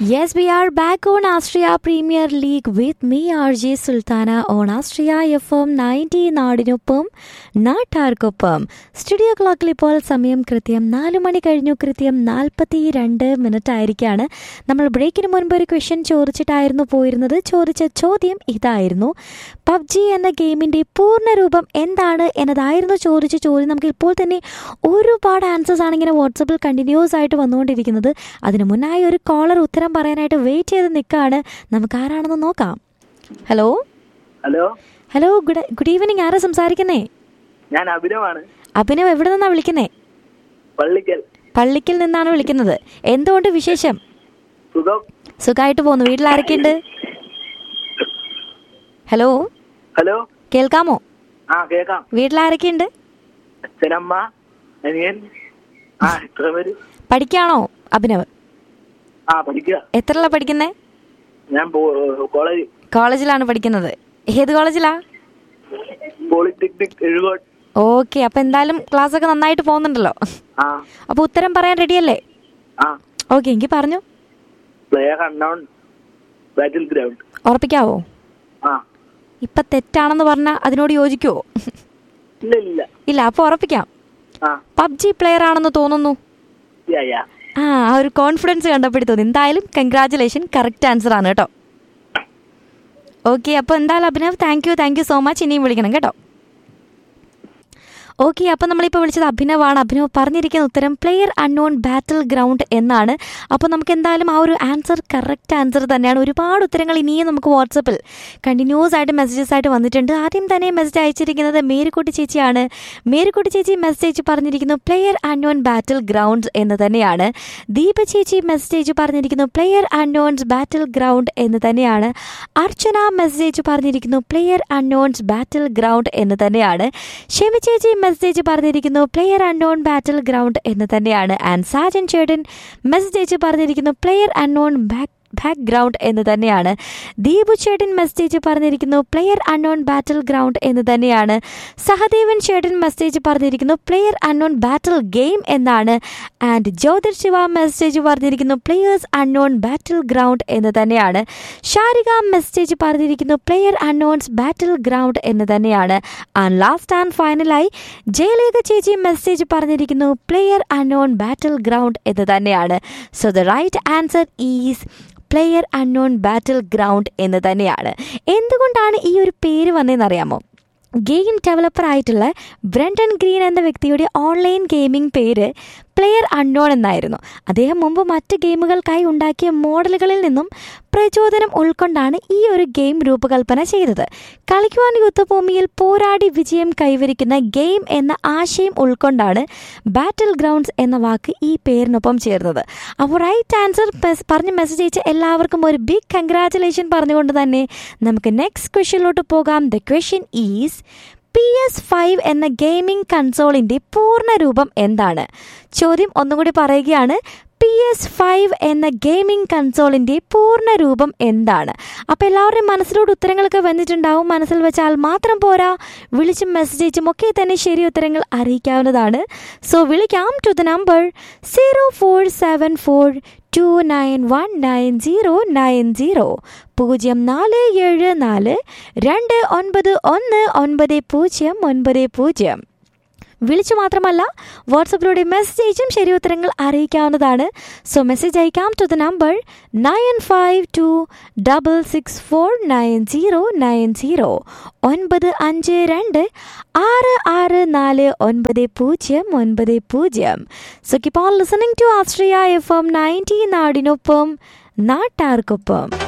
Yes, we are back on Austria Premier League with me, RJ Sultana, on Austria FM 90 നാടിനൊപ്പം നാട്ടാർക്കൊപ്പം studio ക്ലോക്കിൽ ഇപ്പോൾ സമയം കൃത്യം നാല് മണി കഴിഞ്ഞു കൃത്യം നാൽപ്പത്തി രണ്ട് മിനിറ്റ് ആയിരിക്കാണ് നമ്മൾ ബ്രേക്കിന് മുൻപ് ഒരു ക്വസ്റ്റ്യൻ ചോദിച്ചിട്ടായിരുന്നു പോയിരുന്നത് ചോദിച്ച ചോദ്യം ഇതായിരുന്നു പബ്ജി എന്ന ഗെയിമിൻ്റെ പൂർണ്ണരൂപം എന്താണ് എന്നതായിരുന്നു ചോദിച്ച ചോദ്യം നമുക്ക് ഇപ്പോൾ തന്നെ ഒരുപാട് ആൻസേഴ്സ് ആണ് ഇങ്ങനെ വാട്സപ്പിൽ കണ്ടിന്യൂസ് ആയിട്ട് വന്നുകൊണ്ടിരിക്കുന്നത് അതിന് മുന്നായി ഒരു കോളർ ഉത്തരം പറയാനായിട്ട് വെയിറ്റ് ചെയ്ത് നിൽക്കുകയാണ് നമുക്ക് ആരാണെന്ന് നോക്കാം hello hello hello good good evening ആരാ സംസാരിക്കുന്നേ ഞാൻ അഭിനവാണ് അഭിനവ് എവിടെ നിന്നാണ് വിളിക്കുന്നേ പള്ളിക്കൽ പള്ളിക്കൽ നിന്നാണ് വിളിക്കുന്നത് എന്തുകൊണ്ട് വിശേഷം സുഖം സുഖമായിട്ട് പോകുന്നു വീട്ടിൽ ആരൊക്കെയുണ്ട് ഹലോ ഹലോ കേൾക്കാമോ ആ കേക്കാം വീട്ടിൽ ആരൊക്കെയുണ്ട് അച്ഛനമ്മ അനിയൻ ആ എത്ര പേര് പഠിക്കാണോ അഭിനവ് ആ പഠിക്കുക എത്രല്ല പഠിക്കുന്നേ ഞാൻ പോ- കോളേജ് കോളേജിലാണ് പഠിക്കുന്നത് ഏത് കോളേജിലാ പോളിടെക്നിക് എഴുകോട്ട് ഓക്കെ അപ്പൊ എന്തായാലും ക്ലാസ് ഒക്കെ നന്നായിട്ട് പോകുന്നുണ്ടല്ലോ ആ അപ്പൊ ഉത്തരം പറയാൻ റെഡിയല്ലേ ആ ഓക്കെ എങ്കിൽ പറഞ്ഞു പ്ലെയർ അൺനോൺ ബാറ്റിൽ ഗ്രൗണ്ട് ഉറപ്പിക്കാവോ ആ ഇപ്പൊ തെറ്റാണെന്ന് പറഞ്ഞാൽ അതിനോട് യോജിക്കുവോ ഇല്ല ഇല്ല ഇല്ല അപ്പൊ ഉറപ്പിക്കാം ആ പബ്ജി പ്ലെയർ ആണെന്ന് തോന്നുന്നു യാ യാ ആ ആ ഒരു കോൺഫിഡൻസ് കണ്ടപ്പോഴേ തോന്നി എന്തായാലും കൺഗ്രാറ്റുലേഷൻ കറക്റ്റ് ആൻസർ ആണ് കേട്ടോ ഓക്കെ അപ്പോൾ എന്തായാലും Abhinav thank you thank you so much ഇനിയും വിളിക്കണം കേട്ടോ ഓക്കെ അപ്പോൾ നമ്മളിപ്പോൾ വിളിച്ചത് അഭിനവാണ് അഭിനവ് പറഞ്ഞിരിക്കുന്ന ഉത്തരം പ്ലെയർ അൺനോൺ ബാറ്റിൽ ഗ്രൗണ്ട് എന്നാണ് അപ്പോൾ നമുക്ക് എന്തായാലും ആ ഒരു ആൻസർ കറക്റ്റ് ആൻസർ തന്നെയാണ് ഒരുപാട് ഉത്തരങ്ങൾ ഇനിയും നമുക്ക് വാട്സപ്പിൽ കണ്ടിന്യൂസ് ആയിട്ട് മെസ്സേജസ് ആയിട്ട് വന്നിട്ടുണ്ട് ആദ്യം തന്നെ മെസ്സേജ് അയച്ചിരിക്കുന്നത് മേരിക്കുട്ടി ചേച്ചിയാണ് മേരിക്കുട്ടി ചേച്ചി മെസ്സേജ് പറഞ്ഞിരിക്കുന്നു പ്ലെയർ അൺനോൺ ബാറ്റിൽ ഗ്രൗണ്ട് എന്ന് തന്നെയാണ് ദീപ ചേച്ചി മെസ്സേജ് പറഞ്ഞിരിക്കുന്നു പ്ലെയർ അൺനോൺസ് ബാറ്റിൽ ഗ്രൗണ്ട് എന്ന് തന്നെയാണ് അർച്ചന മെസ്സേജ് പറഞ്ഞിരിക്കുന്നു പ്ലെയർ അൺനോൺസ് ബാറ്റിൽ ഗ്രൗണ്ട് എന്ന് തന്നെയാണ് ഷെമി ചേച്ചി മെസ്സേജ് പറഞ്ഞിരിക്കുന്നു പ്ലെയർ അൺനോൺ ബാറ്റിൽ ഗ്രൗണ്ട് എന്ന് തന്നെയാണ് ആൻഡ് സാജൻ ചേട്ടൻ മെസ്സേജ് പറഞ്ഞിരിക്കുന്നു പ്ലെയർ അൺനോൺ ബാക്ക് ബാക്ക്ഗ്രൗണ്ട് എന്ന് തന്നെയാണ് ദീപു ചേട്ടൻ മെസ്സേജ് പറഞ്ഞിരിക്കുന്നു പ്ലെയർ അൺനോൺ ബാറ്റിൽ ഗ്രൗണ്ട് എന്ന് തന്നെയാണ് സഹദേവൻ ചേട്ടൻ മെസ്സേജ് പറഞ്ഞിരിക്കുന്നു പ്ലെയർ അൺനോൺ ബാറ്റിൽ ഗെയിം എന്നാണ് ആൻഡ് ജ്യോതിർ ശിവ മെസ്സേജ് പറഞ്ഞിരിക്കുന്നു പ്ലെയേഴ്സ് അൺനോൺ ബാറ്റിൽ ഗ്രൗണ്ട് എന്ന് തന്നെയാണ് ഷാരിക മെസ്സേജ് പറഞ്ഞിരിക്കുന്നു പ്ലെയർ അൺനോൺസ് ബാറ്റിൽ ഗ്രൗണ്ട് എന്ന് തന്നെയാണ് ആൻഡ് ലാസ്റ്റ് ആൻഡ് ഫൈനലായി ജയലേഖ ചേച്ചി മെസ്സേജ് പറഞ്ഞിരിക്കുന്നു പ്ലെയർ അൺനോൺ ബാറ്റിൽ ഗ്രൗണ്ട് എന്ന് തന്നെയാണ് so the right answer is player unknown battle ground എന്ന് തന്നെയാണ് എന്തുകൊണ്ടാണ് ഈ ഒരു പേര് വന്നതെന്നറിയാമോ ഗെയിം ഡെവലപ്പർ ആയിട്ടുള്ള ബ്രണ്ടൻ ഗ്രീൻ എന്ന വ്യക്തിയുടെ ഓൺലൈൻ ഗെയിമിംഗ് പേര് പ്ലെയർ അൺനോൺ എന്നായിരുന്നു അദ്ദേഹം മുമ്പ് മറ്റ് ഗെയിമുകൾക്കായി ഉണ്ടാക്കിയ മോഡലുകളിൽ നിന്നും പ്രചോദനം ഉൾക്കൊണ്ടാണ് ഈ ഒരു ഗെയിം രൂപകൽപ്പന ചെയ്തത് കളിക്കുവാൻ യുദ്ധഭൂമിയിൽ പോരാടി വിജയം കൈവരിക്കുന്ന ഗെയിം എന്ന ആശയം ഉൾക്കൊണ്ടാണ് ബാറ്റിൽ ഗ്രൗണ്ട്സ് എന്ന വാക്ക് ഈ പേരിനൊപ്പം ചേർന്നത് അപ്പോൾ റൈറ്റ് ആൻസർ പറഞ്ഞ് മെസ്സേജ് അയച്ച എല്ലാവർക്കും ഒരു ബിഗ് കൺഗ്രാറ്റുലേഷൻ പറഞ്ഞുകൊണ്ട് തന്നെ നമുക്ക് നെക്സ്റ്റ് ക്വസ്റ്റ്യനിലോട്ട് പോകാം the question is P S five എന്ന ഗെയിമിംഗ് കൺസോളിൻ്റെ പൂർണ്ണ രൂപം എന്താണ് ചോദ്യം ഒന്നുകൂടി പറയുകയാണ് പി എസ് ഫൈവ് എന്ന ഗെയിമിംഗ് കൺസോളിൻ്റെ പൂർണ്ണ രൂപം എന്താണ് അപ്പോൾ എല്ലാവരുടെയും മനസ്സിലോട് ഉത്തരങ്ങളൊക്കെ വന്നിട്ടുണ്ടാവും മനസ്സിൽ വെച്ചാൽ മാത്രം പോരാ വിളിച്ചും മെസ്സേജ് അയച്ചും ഒക്കെ തന്നെ ശരി ഉത്തരങ്ങൾ അറിയിക്കാവുന്നതാണ് സോ വിളിക്കാം to the number zero four seven four two nine one nine zero nine zero പൂജ്യം നാല് ഏഴ് നാല് രണ്ട് ഒൻപത് ഒന്ന് ഒൻപത് പൂജ്യം ഒൻപത് പൂജ്യം വിളിച്ചു മാത്രമല്ല വാട്സപ്പിലൂടെ മെസ്സേജ് അയച്ചും ശരി ഉത്തരങ്ങൾ അറിയിക്കാവുന്നതാണ് സോ മെസ്സേജ് അയക്കാം to the number nine five two double six four nine zero nine zero ഒൻപത് അഞ്ച് രണ്ട് ആറ് ആറ് നാല് ഒൻപത് പൂജ്യം ഒൻപത് പൂജ്യം so keep on listening to Austria F M ninety നാടിനൊപ്പം നാട്ടാർക്കൊപ്പം